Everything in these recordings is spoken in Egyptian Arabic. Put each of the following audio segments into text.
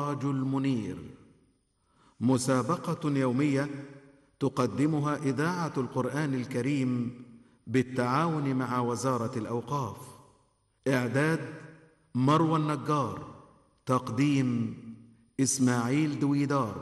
السراج المنير مسابقه يوميه تقدمها اذاعه القران الكريم بالتعاون مع وزاره الاوقاف اعداد مروى النجار تقديم اسماعيل دويدار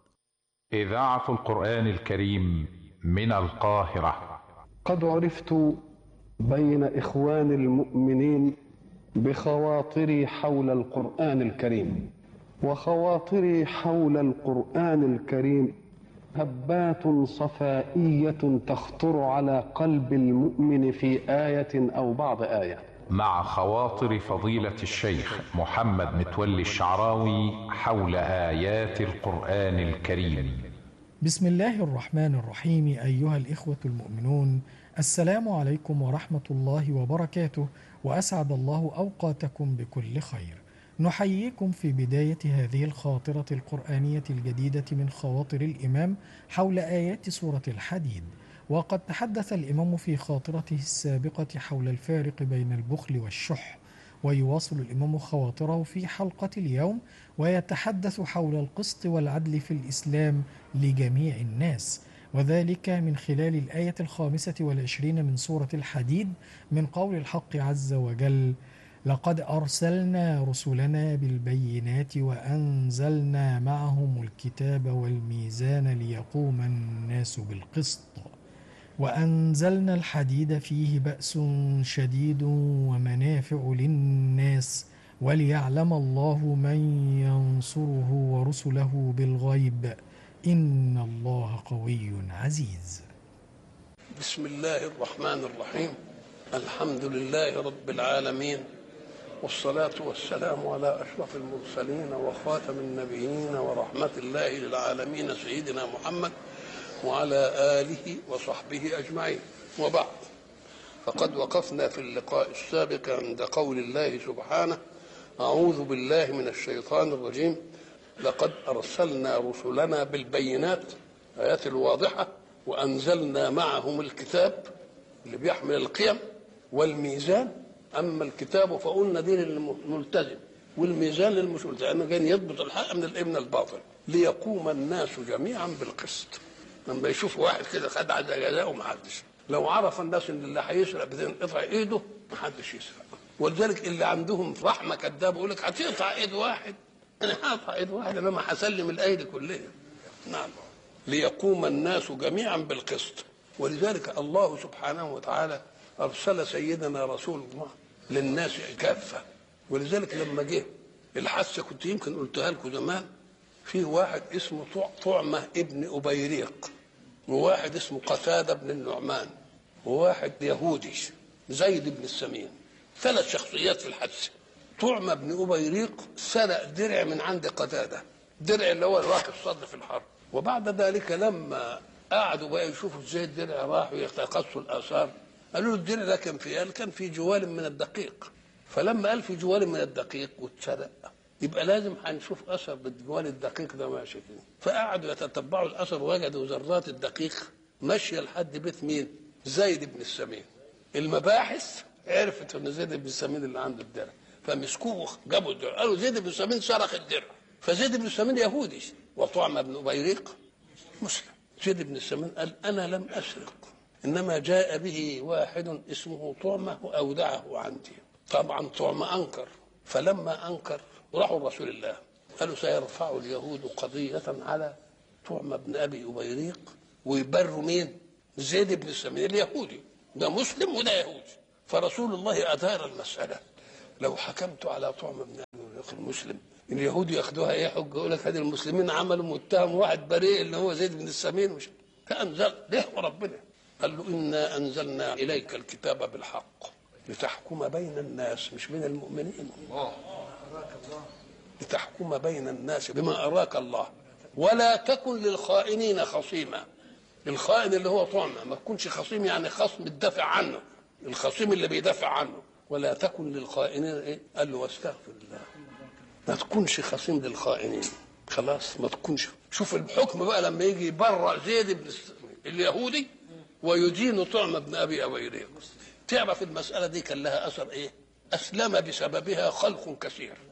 اذاعه القران الكريم من القاهره قد عرفت بين اخوان المؤمنين بخواطري حول القران الكريم وخواطري حول القران الكريم هبات صفائيه تخطر على قلب المؤمن في ايه او بعض ايه مع خواطر فضيله الشيخ محمد متولي الشعراوي حول ايات القران الكريم بسم الله الرحمن الرحيم ايها الاخوه المؤمنون السلام عليكم ورحمه الله وبركاته واسعد الله اوقاتكم بكل خير نحييكم في بدايه هذه الخاطره القرانيه الجديده من خواطر الامام حول ايات سوره الحديد وقد تحدث الامام في خاطرته السابقه حول الفارق بين البخل والشح ويواصل الامام خواطره في حلقه اليوم ويتحدث حول القسط والعدل في الاسلام لجميع الناس وذلك من خلال الآية الخامسة والعشرين من سورة الحديد من قول الحق عز وجل لقد أرسلنا رسلنا بالبينات وأنزلنا معهم الكتاب والميزان ليقوم الناس بالقسط وأنزلنا الحديد فيه بأس شديد ومنافع للناس وليعلم الله من ينصره ورسله بالغيب إن الله قوي عزيز بسم الله الرحمن الرحيم الحمد لله رب العالمين والصلاة والسلام على أشرف المرسلين وخاتم النبيين ورحمة الله للعالمين سيدنا محمد وعلى آله وصحبه أجمعين وبعد فقد وقفنا في اللقاء السابق عند قول الله سبحانه أعوذ بالله من الشيطان الرجيم لقد أرسلنا رسلنا بالبينات آيات الواضحة وأنزلنا معهم الكتاب اللي بيحمل القيم والميزان أما الكتاب فقلنا دي للملتزم والميزان للمش ملتزم لأنه كان يضبط الحق من الابن الباطل ليقوم الناس جميعا بالقسط لما يشوف واحد كده خد على جزاءه ما حدش لو عرف الناس ان اللي هيسرق بتنقطع ايده ما حدش يسرق ولذلك اللي عندهم رحمه كذاب يقول لك هتقطع ايد واحد انا هقطع ايد واحد انما هسلم الايدي كلها نعم ليقوم الناس جميعا بالقسط ولذلك الله سبحانه وتعالى ارسل سيدنا رسول الله للناس كافه ولذلك لما جه الحاسه كنت يمكن قلتها لكم زمان في واحد اسمه طعمه ابن ابيريق وواحد اسمه قتاده بن النعمان وواحد يهودي زيد بن السمين ثلاث شخصيات في الحادثه طعمة بن أبيريق سرق درع من عند قتادة درع اللي هو راكب الصدر في الحرب وبعد ذلك لما قعدوا بقى يشوفوا ازاي الدرع راح ويتقصوا الآثار قالوا له الدرع ده كان فيه قال كان في جوال من الدقيق فلما قال في جوال من الدقيق واتسرق يبقى لازم هنشوف اثر بالجوال الدقيق ده ماشي فيه فقعدوا يتتبعوا الاثر وجدوا ذرات الدقيق ماشيه لحد بيت مين؟ زيد بن السمين المباحث عرفت ان زيد بن السمين اللي عنده الدرع فمسكوه جابوا الدرع قالوا زيد بن سمين سرق الدرع فزيد بن سمين يهودي وطعم بن ابيريق مسلم زيد بن سمين قال انا لم اسرق انما جاء به واحد اسمه طعمه واودعه عندي طبعا طعمه انكر فلما انكر راحوا رسول الله قالوا سيرفع اليهود قضيه على طعم بن ابي ابيريق ويبروا مين؟ زيد بن سمين اليهودي ده مسلم وده يهودي فرسول الله ادار المساله لو حكمت على طعم بن ابي المسلم اليهود ياخدوها ايه حجه يقول لك هذه المسلمين عملوا متهم واحد بريء اللي هو زيد بن السمين مش فانزل ليه ربنا قال له انا انزلنا اليك الكتاب بالحق لتحكم بين الناس مش بين المؤمنين لتحكم بين الناس بما اراك الله ولا تكن للخائنين خصيما الخائن اللي هو طعمه ما تكونش خصيم يعني خصم تدافع عنه الخصيم اللي بيدافع عنه ولا تكن للخائنين ايه؟ قال له واستغفر الله ما تكونش خصيم للخائنين خلاص ما تكونش شوف الحكم بقى لما يجي يبرأ زيد بن اليهودي ويدين طعم بن ابي ابيريق تعرف المساله دي كان لها اثر ايه؟ اسلم بسببها خلق كثير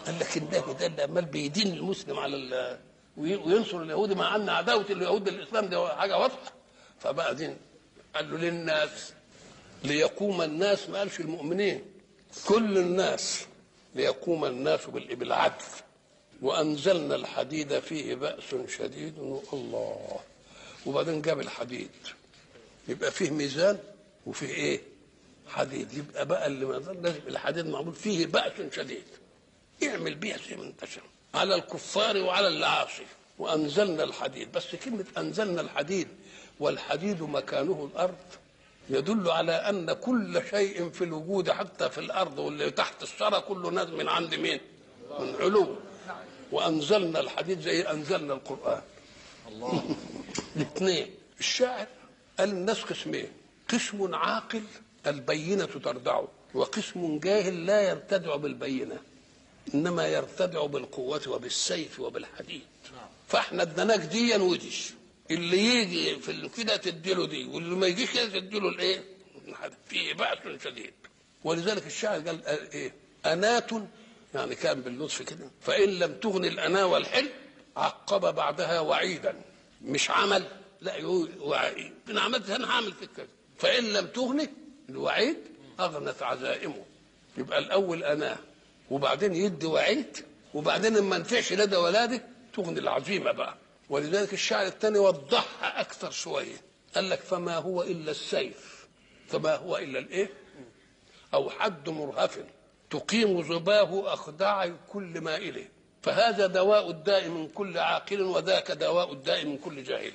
قال لك النبي ده اللي عمال بيدين المسلم على ال- وي- وينصر اليهودي مع ان عداوه اليهود للاسلام دي حاجه واضحه فبقى دين قال له للناس ليقوم الناس ما قالش المؤمنين كل الناس ليقوم الناس بال- بالعدل وانزلنا الحديد فيه باس شديد الله وبعدين جاب الحديد يبقى فيه ميزان وفيه ايه حديد يبقى بقى اللي ما يقدر- لازم الحديد معمول فيه باس شديد اعمل بيها زي ما انت شايف على الكفار وعلى العاصي وانزلنا الحديد بس كلمه انزلنا الحديد والحديد مكانه الارض يدل على ان كل شيء في الوجود حتى في الارض واللي تحت الثرى كله نازل من عند مين؟ من علو وانزلنا الحديد زي انزلنا القران الاثنين الشاعر قال الناس قسمين قسم عاقل البينة تردعه وقسم جاهل لا يرتدع بالبينة إنما يرتدع بالقوة وبالسيف وبالحديد فاحنا ادناك ديا وديش اللي يجي في ال- كده تديله دي واللي ما يجيش كده تديله الايه؟ فيه بأس شديد ولذلك الشاعر قال آه، ايه؟ أنات يعني كان باللطف كده فإن لم تغني الأنا والحلم عقب بعدها وعيدا مش عمل لا يقول وعيد انا عملت انا هعمل فيك كذا فان لم تغني الوعيد اغنت عزائمه يبقى الاول انا وبعدين يدي وعيد وبعدين ما نفعش لا ده ولا ده تغني العزيمه بقى ولذلك الشاعر الثاني وضحها اكثر شويه قال لك فما هو الا السيف فما هو الا الايه او حد مرهف تقيم ظباه اخداع كل مائل فهذا دواء الداء من كل عاقل وذاك دواء الداء من كل جاهل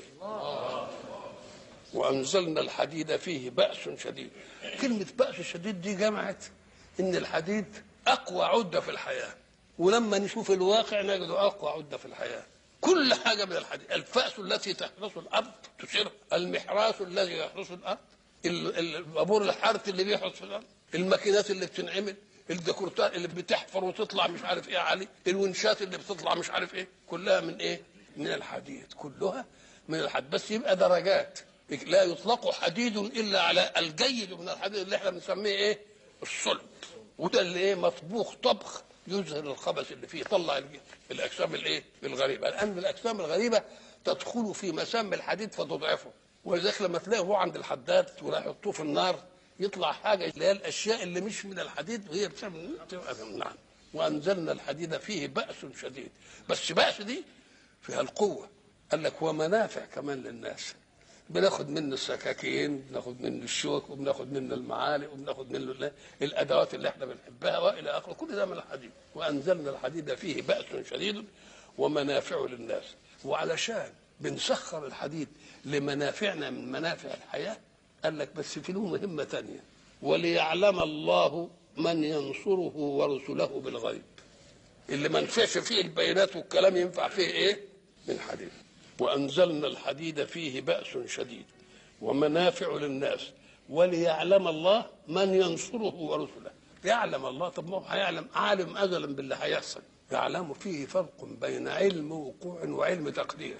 وانزلنا الحديد فيه باس شديد كلمه باس شديد دي جمعت ان الحديد اقوى عده في الحياه ولما نشوف الواقع نجد اقوى عده في الحياه كل حاجه من الحديد الفاس التي تحرس الارض تسير المحراس الذي يحرس الارض ال- ال- البابور الحارث اللي بيحرس في الارض الماكينات اللي بتنعمل الديكورتات اللي بتحفر وتطلع مش عارف ايه علي الونشات اللي بتطلع مش عارف ايه كلها من ايه من الحديد كلها من الحديد بس يبقى درجات لا يطلق حديد الا على الجيد من الحديد اللي احنا بنسميه ايه الصلب وده اللي ايه مطبوخ طبخ يظهر الخبث اللي فيه يطلع ال- الاجسام الايه الغريبه لان الاجسام الغريبه تدخل في مسام الحديد فتضعفه ولذلك لما تلاقيه هو عند الحداد ولا يحطوه في النار يطلع حاجه اللي هي الاشياء اللي مش من الحديد وهي بسبب تبقى من النار وانزلنا الحديد فيه باس شديد بس باس دي فيها القوه قال لك ومنافع كمان للناس بناخد منه السكاكين بناخد منه الشوك وبناخد منه المعالق وبناخد منه ال- الادوات اللي احنا بنحبها والى اخره كل ده من الحديد وانزلنا الحديد فيه باس شديد ومنافع للناس وعلشان بنسخر الحديد لمنافعنا من منافع الحياه قال لك بس في له مهمه تانية وليعلم الله من ينصره ورسله بالغيب اللي ما نفعش فيه البيانات والكلام ينفع فيه ايه من حديد وانزلنا الحديد فيه باس شديد ومنافع للناس وليعلم الله من ينصره ورسله يعلم الله طب ما هو هيعلم عالم ازلا باللي هيحصل يعلم فيه فرق بين علم وقوع وعلم تقدير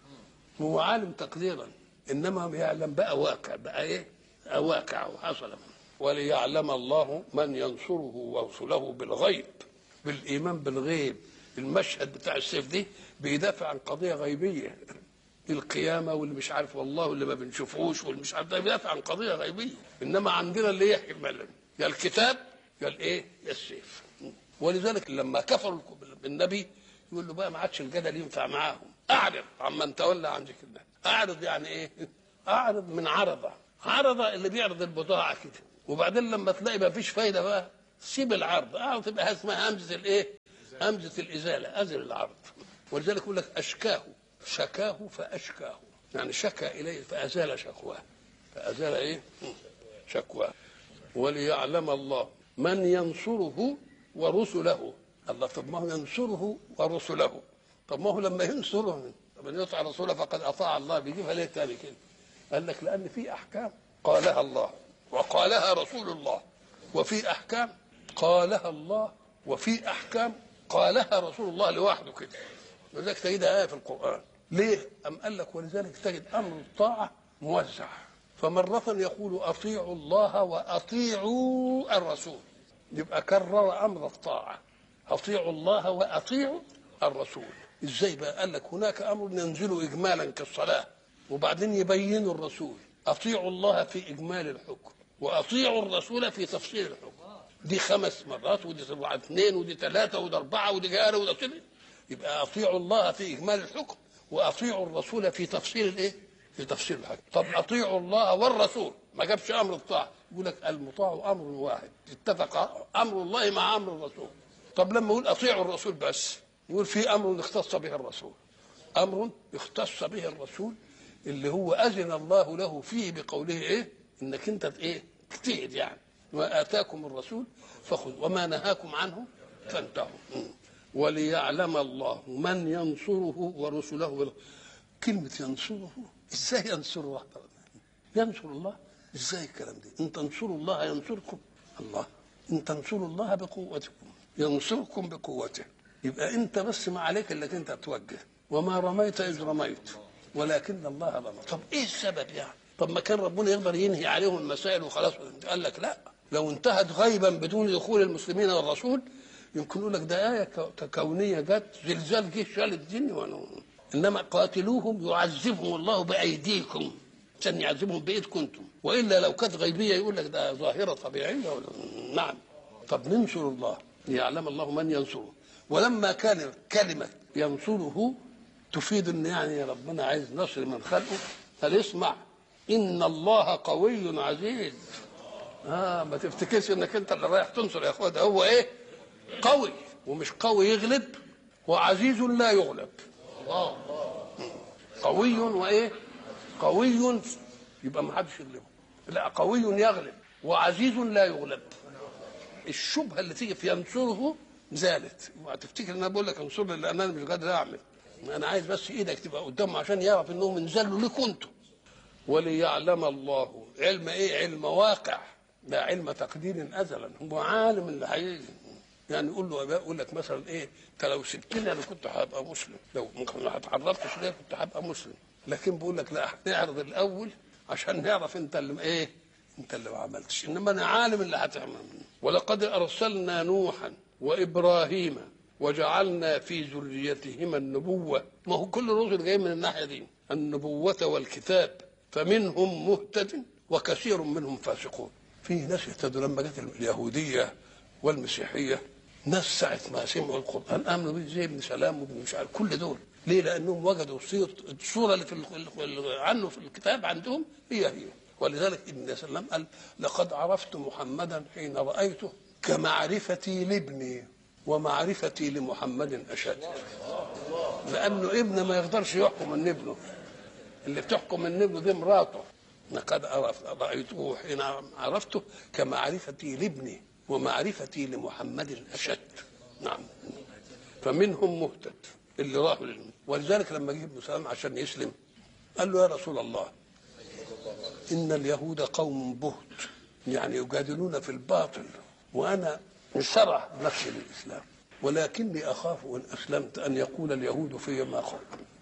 هو عالم تقديرا انما يعلم بقى واقع بقى ايه واقع وحصل وليعلم الله من ينصره ورسله بالغيب بالايمان بالغيب المشهد بتاع السيف دي بيدافع عن قضيه غيبيه القيامه واللي مش عارف والله واللي ما بنشوفوش واللي مش عارف ده بيدافع عن قضيه غيبيه انما عندنا اللي يحمل يا الكتاب يا الايه يا السيف ولذلك لما كفروا بالنبي يقول له بقى ما عادش الجدل ينفع معاهم اعرض عمن تولى عن ذكر الله اعرض يعني ايه اعرض من عرضه عرضه اللي بيعرض البضاعه كده وبعدين لما تلاقي ما فيش فايده بقى سيب العرض اعرض تبقى اسمها همزه الايه همزه الازاله ازل العرض ولذلك يقول لك اشكاه شكاه فاشكاه يعني شكى اليه فازال شكواه فازال ايه شكواه وليعلم الله من ينصره ورسله الله طب ما هو ينصره ورسله طب ما هو لما ينصره من يطع رسوله فقد اطاع الله بيجيبها ليه تاني كده قال لك لان في احكام قالها الله وقالها رسول الله وفي احكام قالها الله وفي احكام قالها رسول الله لوحده كده ولذلك تجدها ايه في القران ليه؟ أم قال لك ولذلك تجد امر الطاعه موزع فمرة يقول أطيعوا الله وأطيعوا الرسول يبقى كرر أمر الطاعة اطيعوا الله واطيعوا الرسول ازاي بقى قال لك هناك امر ينزل اجمالا كالصلاه وبعدين يبين الرسول اطيعوا الله في اجمال الحكم واطيعوا الرسول في تفصيل الحكم دي خمس مرات ودي سبعة اثنين ودي ثلاثة ودي أربعة ودي جارة ودي كده يبقى أطيعوا الله في إجمال الحكم وأطيعوا الرسول في تفصيل الإيه؟ في تفصيل الحكم طب أطيعوا الله والرسول ما جابش أمر الطاعة يقول لك المطاع أمر واحد اتفق أمر الله مع أمر الرسول طب لما يقول أطيعوا الرسول بس يقول في أمر اختص به الرسول أمر اختص به الرسول اللي هو أذن الله له فيه بقوله إيه؟ إنك أنت إيه؟ تجتهد يعني ما آتاكم الرسول فخذوا وما نهاكم عنه فانتهوا وليعلم الله من ينصره ورسله بال... كلمة ينصره ازاي ينصر الله ينصر الله ازاي الكلام ده ان تنصروا الله ينصركم الله ان تنصروا الله بقوتكم ينصركم بقوته يبقى انت بس ما عليك الا انت توجه وما رميت اذ رميت ولكن الله رمى طب ايه السبب يعني طب ما كان ربنا يقدر ينهي عليهم المسائل وخلاص قال لك لا لو انتهت غيبا بدون دخول المسلمين والرسول يمكن يقول لك ده آية كونية جت زلزال جه شال الدنيا وانا انما قاتلوهم يعذبهم الله بايديكم عشان يعذبهم بايدكم انتم والا لو كانت غيبيه يقول لك ده ظاهره طبيعيه ولا نعم طب ننصر الله ليعلم الله من ينصره ولما كان كلمه ينصره تفيد ان يعني ربنا عايز نصر من خلقه قال اسمع ان الله قوي عزيز اه ما تفتكرش انك انت اللي رايح تنصر يا اخويا ده هو ايه قوي ومش قوي يغلب وعزيز لا يغلب الله قوي وايه قوي يبقى ما حدش يغلبه لا قوي يغلب وعزيز لا يغلب الشبهه اللي تيجي في ينصره زالت تفتكر ان انا بقول لك انصرني لان انا مش قادر اعمل انا عايز بس ايدك تبقى قدامه عشان يعرف انهم انزلوا لكم انتم وليعلم الله علم ايه علم واقع لا علم تقدير ازلا هو عالم اللي هيجي يعني يقول له يقول لك مثلا ايه انت لو سبتني انا كنت هبقى مسلم لو ممكن ما اتعرفتش ليه كنت هبقى مسلم لكن بقول لك لا نعرض الاول عشان نعرف انت اللي ايه انت اللي ما عملتش انما انا عالم اللي هتعمل ولقد ارسلنا نوحا وابراهيم وجعلنا في ذريتهما النبوه ما هو كل الرسل جاي من الناحيه دي النبوه والكتاب فمنهم مهتد وكثير منهم فاسقون في ناس اهتدوا لما جت اليهوديه والمسيحيه ناس ساعه ما سمعوا القران امنوا به زي ابن سلام وابن مش عارف كل دول ليه؟ لانهم وجدوا الصوره اللي في عنه في الكتاب عندهم هي هي ولذلك ابن سلام قال لقد عرفت محمدا حين رايته كمعرفتي لابني ومعرفتي لمحمد اشد لانه ابن ما يقدرش يحكم من ابنه اللي بتحكم من ابنه دي مراته لقد رايته حين عرفته كمعرفتي لابني ومعرفتي لمحمد اشد نعم فمنهم مهتد اللي راحوا للم ولذلك لما جه ابن سلام عشان يسلم قال له يا رسول الله ان اليهود قوم بهت يعني يجادلون في الباطل وانا انشرح نفسي للاسلام ولكني اخاف ان اسلمت ان يقول اليهود في ما قال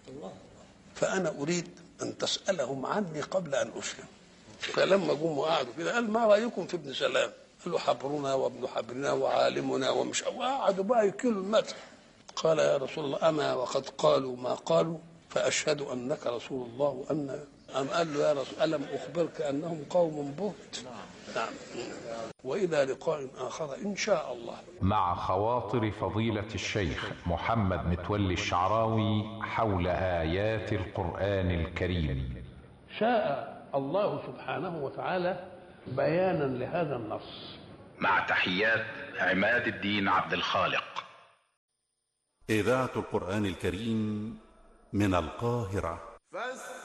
فانا اريد ان تسالهم عني قبل ان اسلم فلما جم وقعدوا كده قال ما رايكم في ابن سلام قال له حبرنا وابن حبرنا وعالمنا ومش وقعدوا بقى يكيلوا المدح قال يا رسول الله اما وقد قالوا ما قالوا فاشهد انك رسول الله وان أم قال له يا رسول ألم أخبرك أنهم قوم بهت نعم وإلى لقاء آخر إن شاء الله مع خواطر فضيلة الشيخ محمد متولي الشعراوي حول آيات القرآن الكريم شاء الله سبحانه وتعالى بيانا لهذا النص مع تحيات عماد الدين عبد الخالق إذاعة القرآن الكريم من القاهرة فاستمعوا